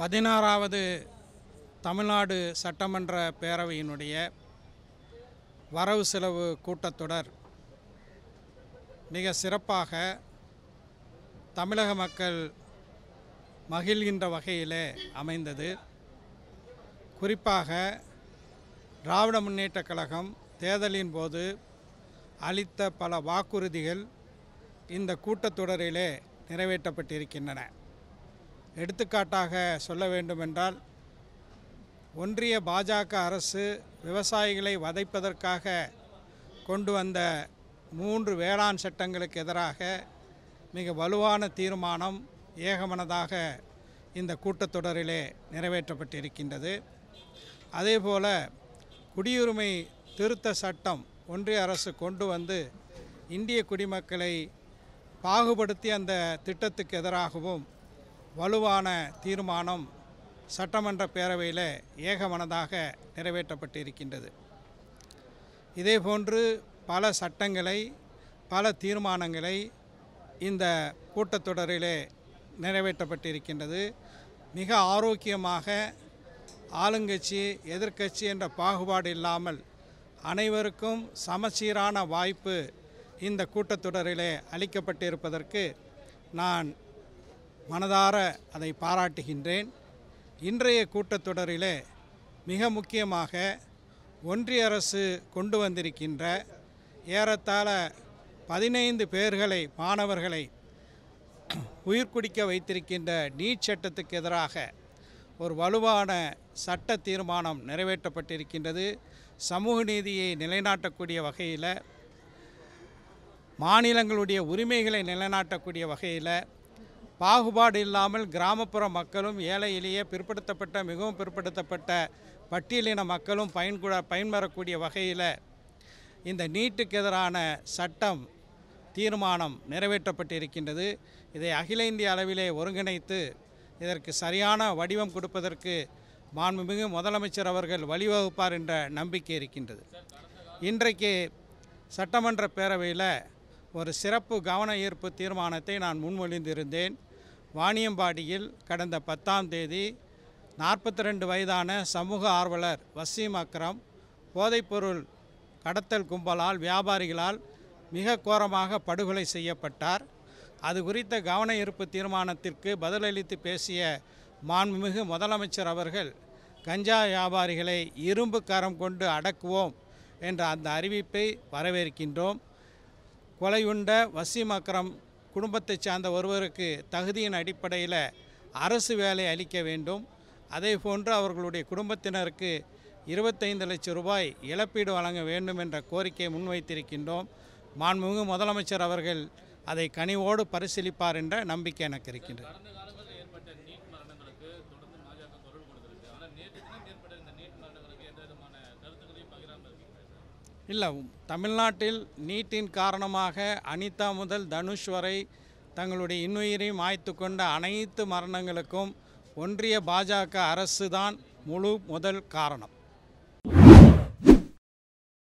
பதினாறாவது தமிழ்நாடு சட்டமன்ற பேரவையினுடைய வரவு செலவு கூட்டத்தொடர் மிக சிறப்பாக தமிழக மக்கள் மகிழ்கின்ற வகையிலே அமைந்தது குறிப்பாக திராவிட முன்னேற்றக் கழகம் தேர்தலின் போது அளித்த பல வாக்குறுதிகள் இந்த கூட்டத்தொடரிலே நிறைவேற்றப்பட்டிருக்கின்றன எடுத்துக்காட்டாக சொல்ல வேண்டுமென்றால் ஒன்றிய பாஜக அரசு விவசாயிகளை வதைப்பதற்காக கொண்டு வந்த மூன்று வேளாண் சட்டங்களுக்கு எதிராக மிக வலுவான தீர்மானம் ஏகமனதாக இந்த கூட்டத்தொடரிலே நிறைவேற்றப்பட்டிருக்கின்றது அதேபோல குடியுரிமை திருத்த சட்டம் ஒன்றிய அரசு கொண்டு வந்து இந்திய குடிமக்களை பாகுபடுத்தி அந்த திட்டத்துக்கு எதிராகவும் வலுவான தீர்மானம் சட்டமன்ற பேரவையில் ஏகமனதாக நிறைவேற்றப்பட்டிருக்கின்றது இதேபோன்று பல சட்டங்களை பல தீர்மானங்களை இந்த கூட்டத்தொடரிலே நிறைவேற்றப்பட்டிருக்கின்றது மிக ஆரோக்கியமாக ஆளுங்கட்சி எதிர்க்கட்சி என்ற பாகுபாடு இல்லாமல் அனைவருக்கும் சமச்சீரான வாய்ப்பு இந்த கூட்டத்தொடரிலே அளிக்கப்பட்டிருப்பதற்கு நான் மனதார அதை பாராட்டுகின்றேன் இன்றைய கூட்டத்தொடரிலே மிக முக்கியமாக ஒன்றிய அரசு கொண்டு வந்திருக்கின்ற ஏறத்தாழ பதினைந்து பேர்களை மாணவர்களை உயிர்குடிக்க வைத்திருக்கின்ற நீட் சட்டத்துக்கு எதிராக ஒரு வலுவான சட்ட தீர்மானம் நிறைவேற்றப்பட்டிருக்கின்றது சமூக நீதியை நிலைநாட்டக்கூடிய வகையில் மாநிலங்களுடைய உரிமைகளை நிலைநாட்டக்கூடிய வகையில் பாகுபாடு இல்லாமல் கிராமப்புற மக்களும் ஏழை எளிய பிற்படுத்தப்பட்ட மிகவும் பிற்படுத்தப்பட்ட பட்டியலின மக்களும் பயன்கூட பயன்பெறக்கூடிய வகையில் இந்த நீட்டுக்கு எதிரான சட்டம் தீர்மானம் நிறைவேற்றப்பட்டிருக்கின்றது இதை அகில இந்திய அளவிலே ஒருங்கிணைத்து இதற்கு சரியான வடிவம் கொடுப்பதற்கு மாண்புமிகு முதலமைச்சர் அவர்கள் வழிவகுப்பார் என்ற நம்பிக்கை இருக்கின்றது இன்றைக்கு சட்டமன்ற பேரவையில் ஒரு சிறப்பு கவன ஈர்ப்பு தீர்மானத்தை நான் முன்மொழிந்திருந்தேன் வாணியம்பாடியில் கடந்த பத்தாம் தேதி நாற்பத்தி ரெண்டு வயதான சமூக ஆர்வலர் வசீம் அக்ரம் போதைப்பொருள் கடத்தல் கும்பலால் வியாபாரிகளால் மிக கோரமாக படுகொலை செய்யப்பட்டார் அது குறித்த கவன ஈர்ப்பு தீர்மானத்திற்கு பதிலளித்து பேசிய மாண்புமிகு முதலமைச்சர் அவர்கள் கஞ்சா வியாபாரிகளை இரும்பு கரம் கொண்டு அடக்குவோம் என்ற அந்த அறிவிப்பை வரவேற்கின்றோம் கொலையுண்ட வசீம் அக்ரம் குடும்பத்தைச் சார்ந்த ஒருவருக்கு தகுதியின் அடிப்படையில் அரசு வேலை அளிக்க வேண்டும் அதே போன்று அவர்களுடைய குடும்பத்தினருக்கு இருபத்தைந்து லட்சம் ரூபாய் இழப்பீடு வழங்க வேண்டும் என்ற கோரிக்கையை முன்வைத்திருக்கின்றோம் மாண்புமிகு முதலமைச்சர் அவர்கள் அதை கனிவோடு பரிசீலிப்பார் என்ற நம்பிக்கை எனக்கு இருக்கின்றது கடந்த காலங்களில் ஏற்பட்ட நீட் மரணங்களுக்கு தொடர்ந்து பாஜக குரல் கொடுத்திருக்கு ஆனால் நேற்று தினம் ஏற்பட்ட இந்த நீட் மரணங்களுக்கு எந்த விதமான கருத்துக்களையும் பகிராமல் இருக்கீங்க சார் இல்லை தமிழ்நாட்டில் நீட்டின் காரணமாக அனிதா முதல் தனுஷ் வரை தங்களுடைய இன்னுயிரை மாய்த்து கொண்ட அனைத்து மரணங்களுக்கும் ஒன்றிய பாஜக அரசு தான் முழு முதல் காரணம்